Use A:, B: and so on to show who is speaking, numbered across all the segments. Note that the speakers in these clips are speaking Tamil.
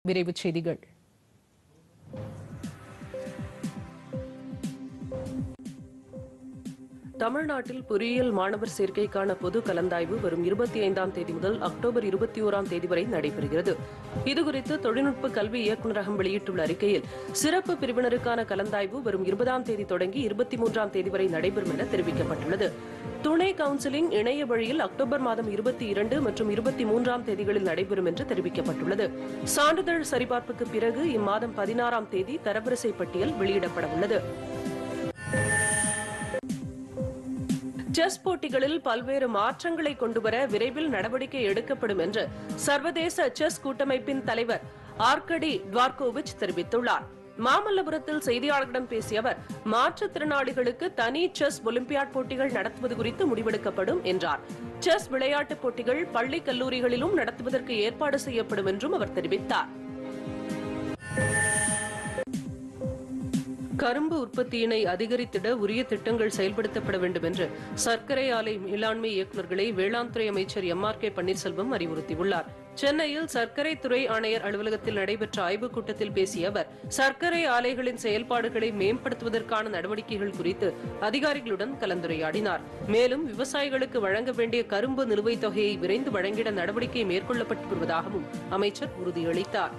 A: விரைவுச் செய்திகள்
B: தமிழ்நாட்டில் பொறியியல் மாணவர் சேர்க்கைக்கான பொது கலந்தாய்வு வரும் இருபத்தி ஐந்தாம் தேதி முதல் அக்டோபர் இருபத்தி ஓராம் தேதி வரை நடைபெறுகிறது இதுகுறித்து தொழில்நுட்ப கல்வி இயக்குநரகம் வெளியிட்டுள்ள அறிக்கையில் சிறப்பு பிரிவினருக்கான கலந்தாய்வு வரும் இருபதாம் தேதி தொடங்கி இருபத்தி மூன்றாம் தேதி வரை நடைபெறும் என தெரிவிக்கப்பட்டுள்ளது துணை கவுன்சிலிங் இணைய வழியில் அக்டோபர் மாதம் இருபத்தி இரண்டு மற்றும் இருபத்தி மூன்றாம் தேதிகளில் நடைபெறும் என்று தெரிவிக்கப்பட்டுள்ளது சான்றிதழ் சரிபார்ப்புக்கு பிறகு இம்மாதம் பதினாறாம் தேதி தரவரிசை பட்டியல் வெளியிடப்பட உள்ளது செஸ் போட்டிகளில் பல்வேறு மாற்றங்களை கொண்டுவர விரைவில் நடவடிக்கை எடுக்கப்படும் என்று சர்வதேச செஸ் கூட்டமைப்பின் தலைவர் ஆர்கடி டுவார்கோவிச் தெரிவித்துள்ளார் மாமல்லபுரத்தில் செய்தியாளர்களிடம் பேசிய அவர் மாற்றுத்திறனாளிகளுக்கு தனி செஸ் ஒலிம்பியாட் போட்டிகள் நடத்துவது குறித்து முடிவெடுக்கப்படும் என்றார் செஸ் விளையாட்டுப் போட்டிகள் பள்ளி கல்லூரிகளிலும் நடத்துவதற்கு ஏற்பாடு செய்யப்படும் என்றும் அவர் தெரிவித்தார் கரும்பு உற்பத்தியினை அதிகரித்திட உரிய திட்டங்கள் செயல்படுத்தப்பட வேண்டும் என்று சர்க்கரை ஆலை மேலாண்மை இயக்குநர்களை வேளாண் துறை அமைச்சர் எம் ஆர் கே பன்னீர்செல்வம் அறிவுறுத்தியுள்ளார் சென்னையில் சர்க்கரை துறை ஆணையர் அலுவலகத்தில் நடைபெற்ற ஆய்வுக் கூட்டத்தில் பேசிய அவர் சர்க்கரை ஆலைகளின் செயல்பாடுகளை மேம்படுத்துவதற்கான நடவடிக்கைகள் குறித்து அதிகாரிகளுடன் கலந்துரையாடினார் மேலும் விவசாயிகளுக்கு வழங்க வேண்டிய கரும்பு நிலுவைத் தொகையை விரைந்து வழங்கிட நடவடிக்கை மேற்கொள்ளப்பட்டு வருவதாகவும் அமைச்சர் உறுதியளித்தார்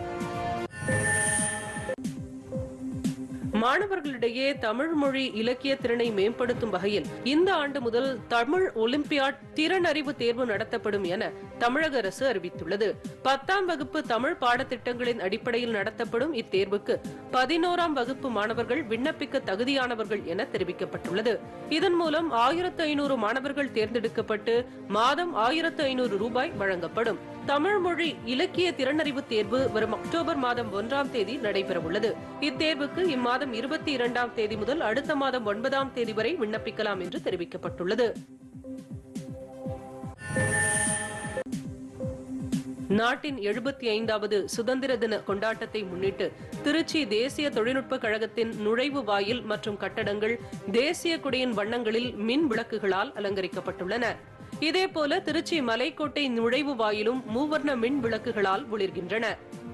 B: மாணவர்களிடையே தமிழ் மொழி இலக்கிய திறனை மேம்படுத்தும் வகையில் இந்த ஆண்டு முதல் தமிழ் ஒலிம்பியாட் திறனறிவு தேர்வு நடத்தப்படும் என தமிழக அரசு அறிவித்துள்ளது பத்தாம் வகுப்பு தமிழ் பாடத்திட்டங்களின் அடிப்படையில் நடத்தப்படும் இத்தேர்வுக்கு பதினோராம் வகுப்பு மாணவர்கள் விண்ணப்பிக்க தகுதியானவர்கள் என தெரிவிக்கப்பட்டுள்ளது இதன் மூலம் ஆயிரத்து ஐநூறு மாணவர்கள் தேர்ந்தெடுக்கப்பட்டு மாதம் ஆயிரத்து ஐநூறு ரூபாய் வழங்கப்படும் தமிழ் மொழி இலக்கிய திறனறிவு தேர்வு வரும் அக்டோபர் மாதம் ஒன்றாம் தேதி நடைபெறவுள்ளது இத்தேர்வுக்கு இம்மாதம் இருபத்தி இரண்டாம் தேதி முதல் அடுத்த மாதம் ஒன்பதாம் தேதி வரை விண்ணப்பிக்கலாம் என்று தெரிவிக்கப்பட்டுள்ளது நாட்டின் எழுபத்தி ஐந்தாவது சுதந்திர தின கொண்டாட்டத்தை முன்னிட்டு திருச்சி தேசிய தொழில்நுட்ப கழகத்தின் நுழைவு வாயில் மற்றும் கட்டடங்கள் தேசிய கொடியின் வண்ணங்களில் மின் விளக்குகளால் அலங்கரிக்கப்பட்டுள்ளன இதேபோல திருச்சி மலைக்கோட்டை நுழைவு வாயிலும் மூவர்ண மின் விளக்குகளால் ஒளிர்கின்றன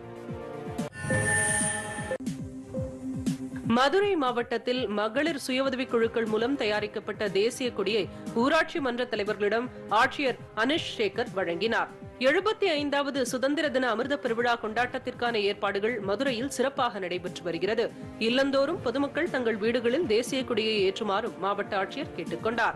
B: மதுரை மாவட்டத்தில் மகளிர் சுய உதவிக் குழுக்கள் மூலம் தயாரிக்கப்பட்ட தேசிய கொடியை ஊராட்சி மன்ற தலைவர்களிடம் ஆட்சியர் அனிஷ் சேகர் வழங்கினார் எழுபத்தி ஐந்தாவது சுதந்திர தின அமிர்த பெருவிழா கொண்டாட்டத்திற்கான ஏற்பாடுகள் மதுரையில் சிறப்பாக நடைபெற்று வருகிறது இல்லந்தோறும் பொதுமக்கள் தங்கள் வீடுகளில் தேசிய கொடியை ஏற்றுமாறும் மாவட்ட ஆட்சியர் கேட்டுக் கொண்டார்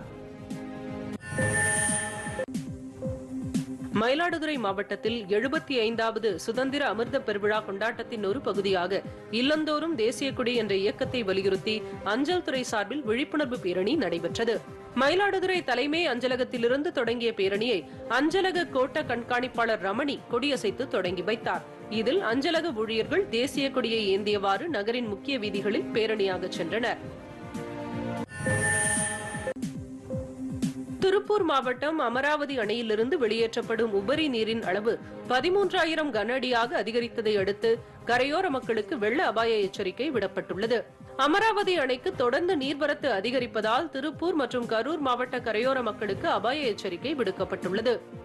B: மயிலாடுதுறை மாவட்டத்தில் எழுபத்தி ஐந்தாவது சுதந்திர அமிர்த பெருவிழா கொண்டாட்டத்தின் ஒரு பகுதியாக இல்லந்தோறும் தேசிய கொடி என்ற இயக்கத்தை வலியுறுத்தி அஞ்சல் துறை சார்பில் விழிப்புணர்வு பேரணி நடைபெற்றது மயிலாடுதுறை தலைமை அஞ்சலகத்திலிருந்து தொடங்கிய பேரணியை அஞ்சலக கோட்ட கண்காணிப்பாளர் ரமணி கொடியசைத்து தொடங்கி வைத்தார் இதில் அஞ்சலக ஊழியர்கள் தேசிய கொடியை ஏந்தியவாறு நகரின் முக்கிய வீதிகளில் பேரணியாக சென்றனர் திருப்பூர் மாவட்டம் அமராவதி அணையிலிருந்து வெளியேற்றப்படும் உபரி நீரின் அளவு பதிமூன்றாயிரம் கன அடியாக அதிகரித்ததை அடுத்து கரையோர மக்களுக்கு வெள்ள அபாய எச்சரிக்கை விடப்பட்டுள்ளது அமராவதி அணைக்கு தொடர்ந்து நீர்வரத்து அதிகரிப்பதால் திருப்பூர் மற்றும் கரூர் மாவட்ட கரையோர மக்களுக்கு அபாய எச்சரிக்கை விடுக்கப்பட்டுள்ளது